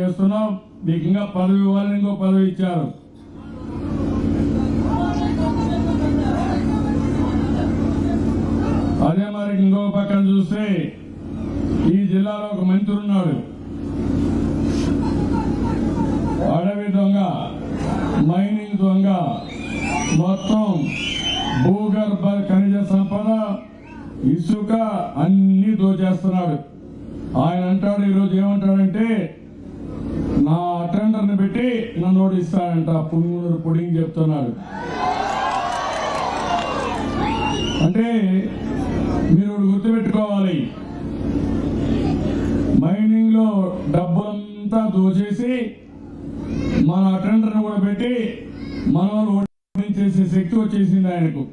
చేస్తున్నాం మీకు ఇంకా పదవి ఇవ్వాలని ఇంకో పదవి ఇచ్చారు అదే మరి ఇంకో పక్కన చూస్తే ఈ జిల్లాలో ఒక మంత్రి ఉన్నాడు అడవి దొంగ మైనింగ్ దొంగ మొత్తం భూగర్భ ఖనిజ సంపద ఇసుక అన్ని దోచేస్తున్నాడు ఆయన అంటాడు ఈరోజు ఏమంటాడంటే నా అటెండర్ని పెట్టి నన్ను ఓడిస్తాడంట పుంగూరు పుడింగ్ చెప్తున్నాడు అంటే మీరు ఒకటి గుర్తుపెట్టుకోవాలి మైనింగ్ లో డబ్బులంతా దోచేసి మన అటెండర్ని కూడా పెట్టి మన వాళ్ళు ఓడించేసే శక్తి వచ్చేసింది ఆయనకు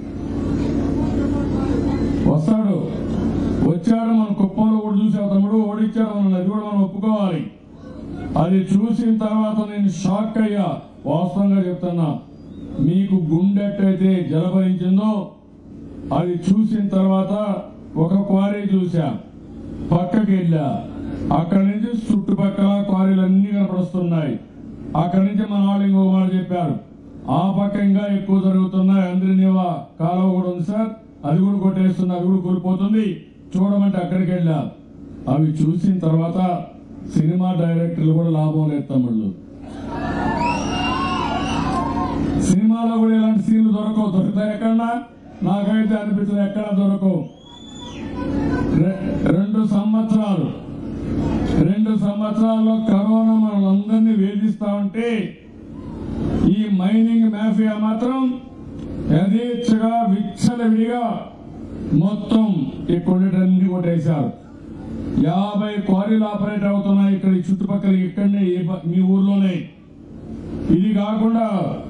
వస్తాడు వచ్చాడు మన కుప్పంలో కూడా చూసా తమ్ముడు ఓడించాడు మనం అది కూడా మనం ఒప్పుకోవాలి అది చూసిన తర్వాత నేను షాక్ అయ్యా వాస్తవంగా చెప్తున్నా మీకు గుండెట్టయితే జలభరించిందో అది చూసిన తర్వాత ఒక క్వారీ చూసా పక్కకి వెళ్ళా అక్కడి నుంచి చుట్టుపక్కల క్వారీలు అన్ని కనపడుస్తున్నాయి అక్కడి నుంచి మన వాళ్ళు ఇంకో మాట చెప్పారు ఆ పక్క ఇంకా ఎక్కువ జరుగుతున్నాయి అందరినీవా కాలువ కూడా ఉంది సార్ అది కూడా కొట్టేస్తుంది అది కూడా కూలిపోతుంది చూడమంటే అక్కడికి వెళ్ళా అవి చూసిన తర్వాత సినిమా డైరెక్టర్లు కూడా లాభం లేదు తమ్ముళ్ళు సినిమాలో కూడా ఇలాంటి సీన్లు దొరకవు దొరుకుతాయి ఎక్కడన్నా నాకైతే అనిపించదు ఎక్కడ దొరకవు రె- రెండు సంవత్సరాలు రెండు సంవత్సరాల్లో కరోనా మనల్ని వేధిస్తా ఉంటే ఈ మైనింగ్ మాఫియా మాత్రం యథేచ్ఛగా విచ్చలవిడిగా మొత్తం ఇక్కడన్నీ కొట్టేశారు యాభై క్వారీలు ఆపరేట్ అవుతున్నాయి ఇక్కడ ఈ చుట్టుపక్కల ఇక్కడనే ఈ ప- మీ ఊర్లోనే ఇది కాకుండా